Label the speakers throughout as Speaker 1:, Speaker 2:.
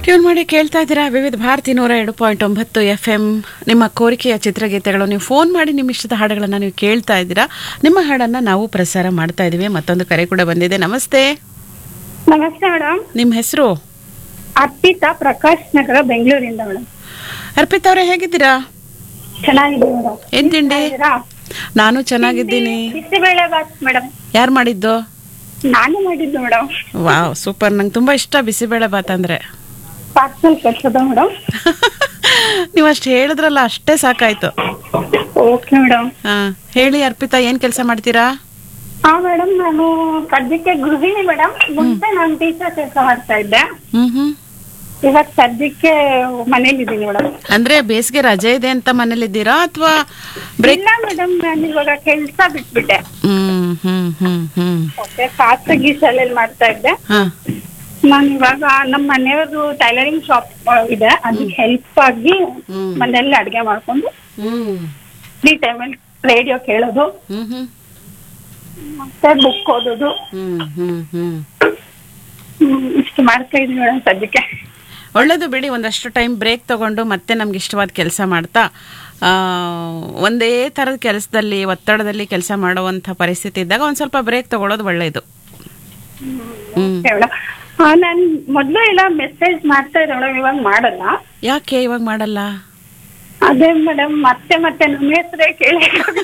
Speaker 1: Tune ಮಾಡಿ ಕೇಳ್ತಾ ಇದ್ದೀರಾ ವಿವಿಧ ಭಾರತಿ ನೂರ ಎರಡು ಪಾಯಿಂಟ್ ಒಂಬತ್ತು ಎಫ್ ಎಂ ನಿಮ್ಮ ಕೋರಿಕೆಯ ಚಿತ್ರಗೀತೆಗಳು ನೀವು ಫೋನ್ ಮಾಡಿ ನಿಮ್ಮ ಇಷ್ಟದ ಹಾಡುಗಳನ್ನು ನೀವು ಕೇಳ್ತಾ ಇದ್ದೀರಾ ನಿಮ್ಮ ಹಾಡನ್ನು ನಾವು ಪ್ರಸಾರ ಮಾಡ್ತಾ ಇದ್ದೀವಿ ಮತ್ತೊಂದು ಕರೆ ಕೂಡ ಬಂದಿದೆ ನಮಸ್ತೆ
Speaker 2: ನಮಸ್ತೆ ಮೇಡಮ್
Speaker 1: ನಿಮ್ಮ ಹೆಸರು
Speaker 2: ಅರ್ಪಿತಾ ಪ್ರಕಾಶ್ ನಗರ ಬೆಂಗಳೂರಿಂದ ಮೇಡಮ್
Speaker 1: ಅರ್ಪಿತ್ ಅವರೇ ಹೇಗಿದ್ದೀರಾ
Speaker 2: ಚೆನ್ನಾಗಿದೆ ಮೇಡಮ್
Speaker 1: ಏನ್ ತಿಂಡಿ ನಾನು ಚೆನ್ನಾಗಿದ್ದೀನಿ
Speaker 2: ಬಿಸಿಬೇಳೆ ಬಾತ್ ಮೇಡಮ್
Speaker 1: ಯಾರು ಮಾಡಿದ್ದು
Speaker 2: ನಾನು ಮಾಡಿದ್ದು ಮೇಡಮ್
Speaker 1: ವಾವ್ ಸೂಪರ್ ನಂಗೆ ತುಂಬಾ ಇಷ್ಟ ಬಿಸಿಬೇಳೆ ಬಾತ್ ಅಂದ್ರೆ
Speaker 2: ಪಾರ್ಸಲ್ ಕಳ್ಸೋದ ಮೇಡಮ್
Speaker 1: ನೀವು ಅಷ್ಟು ಹೇಳಿದ್ರಲ್ಲ ಅಷ್ಟೇ ಸಾಕಾಯ್ತು
Speaker 2: ಓಕೆ ಮೇಡಮ್
Speaker 1: ಹಾ ಹೇಳಿ ಅರ್ಪಿತಾ ಏನ್ ಕೆಲಸ ಮಾಡ್ತೀರಾ
Speaker 2: ಹಾ ಮೇಡಮ್ ನಾನು ಸದ್ಯಕ್ಕೆ ಗೃಹಿಣಿ ಮೇಡಮ್ ಮುಂಚೆ ನಾನು ಟೀಚರ್ ಕೆಲಸ ಮಾಡ್ತಾ ಇದ್ದೆ
Speaker 1: ಹ್ಮ್ ಹ್ಮ್
Speaker 2: ಇವಾಗ ಸದ್ಯಕ್ಕೆ ಮನೇಲಿ ಇದ್ದೀನಿ ಮೇಡಮ್
Speaker 1: ಅಂದ್ರೆ ಬೇಸಿಗೆ ರಜೆ ಇದೆ ಅಂತ ಮನೇಲಿದ್ದೀರಾ ಅಥವಾ ಬ್ರೇಕ್
Speaker 2: ಇಲ್ಲ ಮೇಡಮ್ ನಾನು ಇವಾಗ ಕೆಲಸ ಬಿಟ್ಬಿಟ್ಟೆ
Speaker 1: ಹ್ಮ್ ಹ್ಮ್ ಹ್ಮ್ ಹ್ಮ್
Speaker 2: ಓಕೆ ಖಾಸಗಿ ಶಾಲೆಯಲ್ಲಿ ಮಾಡ್ತಾ ಇದ್ದೆ
Speaker 1: ಹಾ
Speaker 2: ನಾನು ಇವಾಗ ನಮ್ಮ ಮನೆಯವ್ರದ್ದು ಟೈಲರಿಂಗ್ ಶಾಪ್ ಇದೆ ಅದಕ್ಕೆ ಹೆಲ್ಪ್ ಆಗಿ
Speaker 1: ಹ್ಮ್.
Speaker 2: ಮನೆಯಲ್ಲಿ ಅಡ್ಗೆ ಮಾಡ್ಕೊಂಡು
Speaker 1: ಹ್ಮ್
Speaker 2: ಫ್ರೀ ಟೈಮಲ್ಲಿ ರೇಡಿಯೋ ಕೇಳೋದು
Speaker 1: ಹ್ಮ್ ಹ್ಮ್
Speaker 2: ಮತ್ತೆ ಬುಕ್ ಓದೋದು
Speaker 1: ಹ್ಮ್ ಹ್ಮ್ ಹ್ಮ್
Speaker 2: ಹ್ಮ್, ಇಷ್ಟು ಮಾಡ್ತಾ ಇದೀನಿ ಮೇಡಮ್ ಸದ್ಯಕ್ಕೆ
Speaker 1: ಒಳ್ಳೇದು ಬಿಡಿ ಒಂದಷ್ಟು ಟೈಮ್ ಬ್ರೇಕ್ ತಗೊಂಡು ಮತ್ತೆ ನಮ್ಗೆ ಇಷ್ಟವಾದ ಕೆಲಸ ಮಾಡ್ತಾ ಆ, ಒಂದೇ ಥರದ ಕೆಲಸದಲ್ಲಿ ಒತ್ತಡದಲ್ಲಿ ಕೆಲಸ ಮಾಡುವಂಥ ಪರಿಸ್ಥಿತಿ ಇದ್ದಾಗ ಒಂದು ಸ್ವಲ್ಪ ಬ್ರೇಕ್ ತಗೊಳ್ಳೋದು ಒಳ್ಳೆಯದು ಹ್ಮ್
Speaker 2: ಮೇಡಮ್ ನಾನು ಮೊದಲು ಎಲ್ಲ ಮೆಸೇಜ್ ಮಾಡ್ತಾ ಇದ್ದೆ ಮೇಡಮ್ ಇವಾಗ ಮಾಡಲ್ಲ
Speaker 1: ಯಾಕೆ ಇವಾಗ ಮಾಡಲ್ಲ
Speaker 2: ಅದೇ ಮೇಡಮ್ ಮತ್ತೆ ಮತ್ತೆ ನಮ್ಮ ಹೆಸರೇ ಕೇಳಿ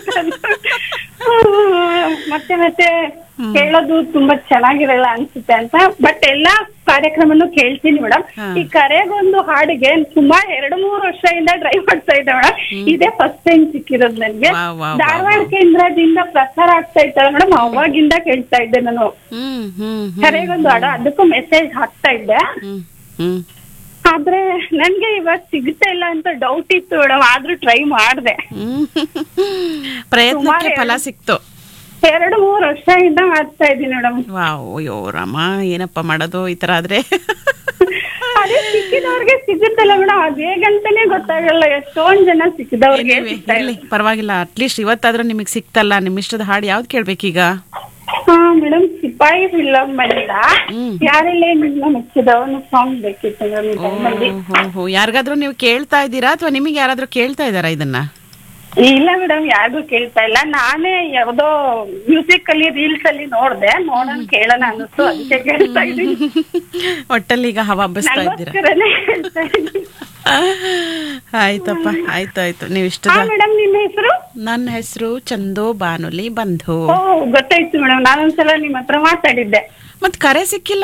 Speaker 2: ಮತ್ತೆ ಮತ್ತೆ ಕೇಳೋದು ತುಂಬಾ ಚೆನ್ನಾಗಿರಲ್ಲ ಅನ್ಸುತ್ತೆ ಅಂತ ಬಟ್ ಎಲ್ಲಾ ಕಾರ್ಯಕ್ರಮನು ಕೇಳ್ತೀನಿ ಮೇಡಮ್
Speaker 1: ಹಾ.
Speaker 2: ಈ ಕರೆಗೊಂದು ಹಾಡಿಗೆ ಸುಮಾರು ಎರಡು ಮೂರು ವರ್ಷದಿಂದ ಟ್ರೈ ಮಾಡ್ತಾ ಇದ್ದೆ ಮೇಡಮ್ ಇದೇ ಫಸ್ಟ್ ಟೈಮ್ ಸಿಕ್ಕಿರೋದು ನನ್ಗೆ
Speaker 1: ವಾವ್, ವಾವ್, ವಾವ್,
Speaker 2: ಧಾರವಾಡ ಕೇಂದ್ರದಿಂದ ಪ್ರಸಾರ ಆಗ್ತಾ ಇತ್ತಲ್ಲ ಮೇಡಮ್ ಅವಾಗಿಂದ ಕೇಳ್ತಾ ಇದ್ದೆ ನಾನು
Speaker 1: ಹ್ಮ್ ಹ್ಮ್ ಹ್ಮ್
Speaker 2: ಕರೆಗೊಂದು ಹಾಡು ಅದಕ್ಕೂ ಮೆಸೇಜ್ ಹಾಕ್ತಾ ಇದ್ದೆ
Speaker 1: ಹ್ಮ್ ಹ್ಮ್
Speaker 2: ಆದ್ರೆ ನನ್ಗೆ ಇವಾಗ ಸಿಗ್ತಾ ಇಲ್ಲ ಅಂತ ಡೌಟ್ ಇತ್ತು ಮೇಡಮ್ ಆದ್ರೂ ಟ್ರೈ ಮಾಡ್ದೆ
Speaker 1: ಹ್ಮ್. ಪ್ರಯತ್ನಕ್ಕೆ
Speaker 2: ಸುಮಾರು
Speaker 1: ಫಲ ಸಿಕ್ತು
Speaker 2: ಎರಡು ಮೂರು ವರ್ಷದಿಂದ ಮಾಡ್ತಾ ಇದ್ದೀನಿ ಮೇಡಮ್
Speaker 1: ವಾವ್ ಅಯ್ಯೋ ರಾಮ ಏನಪ್ಪ ಮಾಡೋದು ಈ ತರ ಆದ್ರೆ
Speaker 2: ಅದೇ ಸಿಕ್ಕಿದವ್ರಿಗೆ ಸಿಗುತ್ತಲ್ಲ ಮೇಡಮ್ ಅದ್ ಹೇಗಂತಾನೆ ಗೊತ್ತಾಗಲ್ಲ ಎಷ್ಟೊಂದ್ ಜನ ಸಿಕ್ಕಿದವ್ರಿಗೆ
Speaker 1: Anyway,
Speaker 2: ಸಿಗ್ತಾ ಇಲ್ಲ
Speaker 1: ಇರ್ಲಿ ಪರವಾಗಿಲ್ಲ ಅಟ್ಲೀಸ್ಟ್ ಇವತ್ತಾದ್ರೂ ನಿಮಗೆ ಸಿಕ್ತಲ್ಲ ನಿಮ್ ಇಷ್ಟದ ಹಾಡು ಯಾವ್ದು ಕೇಳ್ಬೇಕೀಗ
Speaker 2: ಹಾ ಮೇಡಮ್ ಸಿಪಾಯಿ ಫಿಲಮ್ ಬಂದ
Speaker 1: ಹ್ಮ್.
Speaker 2: ಯಾರೆಲ್ಲ ನಿಮ್ನ ಮೆಚ್ಚಿದವನು ಸಾಂಗ್ ಬೇಕಿತ್ತು ಮೇಡಮ್ ಈ ಟೈಮಲ್ಲಿ
Speaker 1: ಹೋ ಹೋ ಯಾರಿಗಾದ್ರೂ ನೀವು ಕೇಳ್ತಾ ಇದ್ದೀರಾ ಅಥವಾ ನಿಮಗೆ ಯಾರಾದ್ರೂ ಕೇಳ್ತಾ ಇದ್ದಾರಾ ಇದನ್ನ
Speaker 2: ಇಲ್ಲ ಮೇಡಮ್ ಯಾರಿಗೂ ಕೇಳ್ತಾ ಇಲ್ಲ ನಾನೇ ಯಾವ್ದೋ ಮ್ಯೂಸಿಕ್ ಅಲ್ಲಿ ರೀಲ್ಸ್ ಅಲ್ಲಿ ನೋಡ್ದೆ ನೋಡೋಣ ಕೇಳೋಣ ಅನ್ನಿಸ್ತು ಅದಕ್ಕೆ ಕೇಳ್ತಾ ಇದ್ದೀನಿ
Speaker 1: ಒಟ್ಟಲ್ಲಿ ಈಗ ಹವಾ ಹಬ್ಬಿಸ್ತಾ ಇದ್ದೀರಾ
Speaker 2: ನನಗೋಸ್ಕರನೇ ಕೇಳ್ತಾ ಇದ್ದೀನಿ
Speaker 1: ಆಯ್ತಪ್ಪ ಆಯ್ತು ಆಯ್ತು ನೀವು
Speaker 2: ಹಾ
Speaker 1: ಇಷ್ಟದ
Speaker 2: ಮೇಡಮ್ ನಿಮ್ಮ ಹೆಸರು
Speaker 1: ನನ್ನ ಹೆಸರು ಚಂದು ಬಾನುಲಿ ಬಂಧು
Speaker 2: ಓ ಗೊತ್ತಾಯ್ತು ಮೇಡಮ್ ನಾನೊಂದ್ಸಲ ನಿಮ್ಮ ಹತ್ರ ಮಾತಾಡಿದ್ದೆ
Speaker 1: ಮತ್ ಕರೆ ಸಿಕ್ಕಿಲ್ಲ